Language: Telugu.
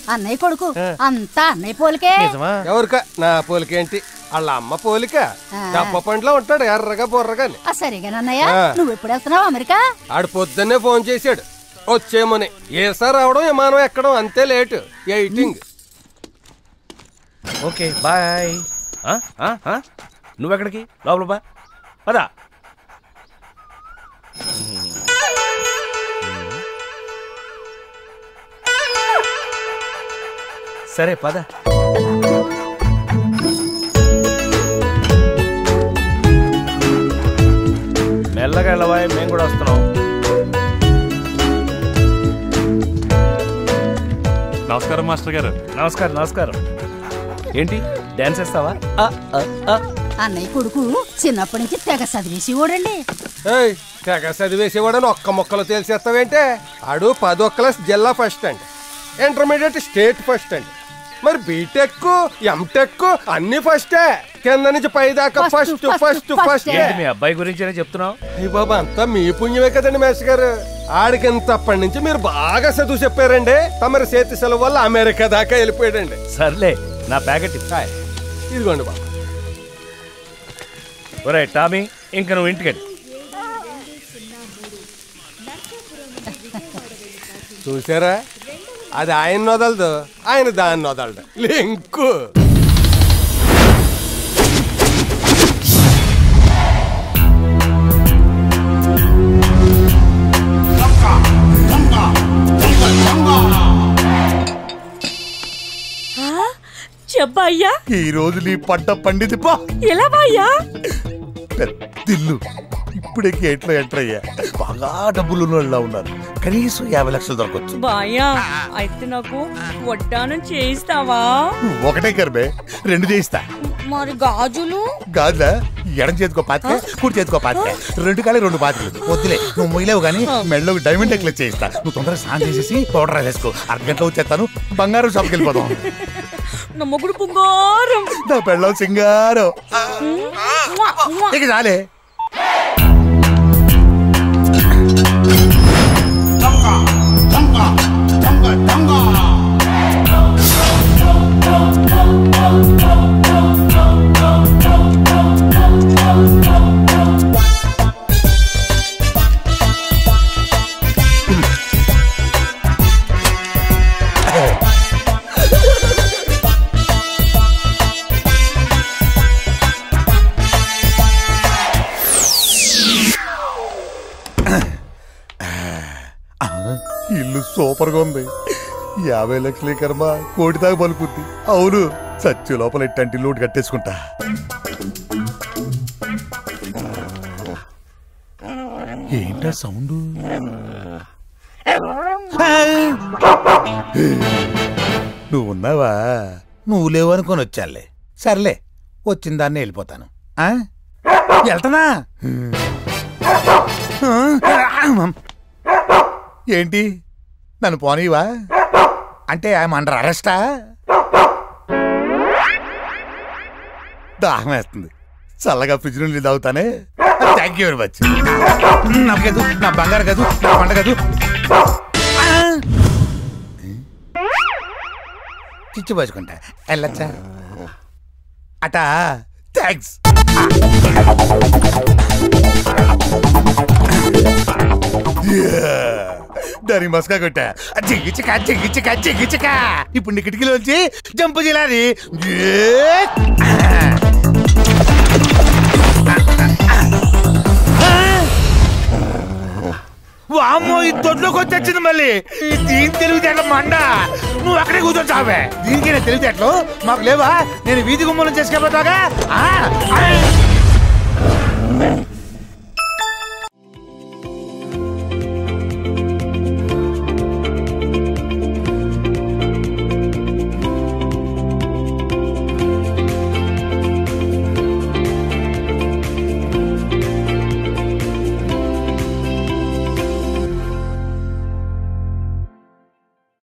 అన్నయ్య కొడుకు అంతా అన్నయ్య పోలికే నిజమా ఎవరిక నా పోలికేంటి వాళ్ళ అమ్మ పోలిక దప్ప పండ్లో ఉంటాడు ఎర్రగా బుర్రగాని ఆ సరిగానన్నయ్య ఆ. నువ్వు ఎప్పుడు వెళ్తున్నావు అమెరికా ఆడు పొద్దున్నే ఫోన్ చేశాడు వచ్చేమని ఏసా రావడం విమానం ఎక్కడం అంతే లేటు ఎయిటింగ్ ఓకే బాయ్ ఆ? ఆ? ఆ? నువ్వెక్కడికి లోపల బా పదా సరే పద మెల్లగా వెళ్ళవా మేము కూడా వస్తున్నాం నమస్కారం మాస్టర్ గారు నమస్కారం నమస్కారం ఏంటి డాన్స్ వేస్తావా ఆ, ఆ, ఆ. అన్నయ్య కొడుకు చిన్నప్పటి నుంచి తెగ చదివేసి ఓడండి ఏయ్ తెగ చదివేసేవాడని ఒక్క మొక్కలు తేల్చేస్తావేంటే ఆడు పదో క్లాస్ జిల్లా ఫస్ట్ అండి ఇంటర్మీడియట్ స్టేట్ ఫస్ట్ అండి మరి బీటెక్ ఎంటెక్ అన్ని ఫస్టే కింద నుంచి పై దాకా First, first first, first first. First ఏంటి మీ అబ్బాయి గురించేనే చెప్తున్నావు అయ్య బాబా అంతా మీ పుణ్యమే కదండి మేష్ గారు ఆడికి ఇంతప్పటి నుంచి మీరు బాగా చదువు చెప్పారండి తమరి చేతి సెలవు వల్ల అమెరికా దాకా వెళ్ళిపోయాడండి సర్లే నా ప్యాకెట్ ఇవ్వు. హాయ్ ఇదిగోండి బాబా ఒరే టామీ ఇంక నువ్వు ఇంటికి చూసారా అది ఆయన వదలదు ఆయన దాన్ని వదలడు లింకు చెప్పయ్యా ఈ రోజు నీ పంట పండింది పా ఎలా బాయ్యా పెద్దిల్లు ఇప్పుడే గేట్లో ఎంటర్ అయ్యా బాగా డబ్బులు ఉన్నోళ్ళ ఉన్నారు కనీసం యాభై లక్షలు దొరకచ్చు బాయ్యా అయితే నాకు వడ్డానం చేయిస్తావా ఒకటే కర్మే రెండు చేయిస్తా మరి గాజులు గాజులా ఎడం చేతికో పాతిక కుడి చేతికో పాతిక రెండు కాలే రెండు పాతికలు వద్దులే నువ్వు మొయ్యలేవు కానీ మెడలో డైమండ్ నెక్లెస్ చేయిస్తా నువ్వు తొందరగా స్నానం చేసేసి పౌడర్ రాసేసుకో అర్ధ గంటలో వచ్చేస్తాను బంగారం షాప్కి వెళ్ళిపోదాం నా మొగుడు పుంగారం నా పెళ్ళం సింగారం ఇక చాలే ఇల్లు సూపర్ గా ఉంది యాభై లక్షలే కర్మ కోటి దాకా పలుకుద్ది అవును సచ్చి లోపల ఇట్టంటి లోటు కట్టేసుకుంటా ఏంటా సౌండ్ నువ్వు ఉన్నావా నువ్వు లేవు అనుకొని వచ్చానులే సర్లే వచ్చిన దాన్ని వెళ్ళిపోతాను ఆ? వెళ్తానా ఏంటి నన్ను పోనీవా అంటే ఐఎమ్ అండర్ అరెస్టా దాహం వేస్తుంది చల్లగా ఫ్రిడ్జ్ నుండి తాగుతానే థ్యాంక్ యూ వెరీ మచ్ నా గదు నా బంగారు గదు నా పండ గదు చిచ్చు పోసుకుంటా వెళ్ళచ్చా అటా థ్యాంక్స్ దాని మస్కా కొట్టా జిగిచిక జిగిచిక జిగిచిక ఇప్పుడు నీ కిటికీలోంచి జంపు జిలాది వామ్మో ఈ దొడ్లోకి వచ్చేసింది మళ్ళీ ఈ దీని తెలివితేటలు మండ నువ్వు అక్కడే కూర్చొని చావే దీనికి తెలివితేటలు మాకు లేవా నేను వీధి గుమ్మలం చేసుకెళ్ళిపోతాగా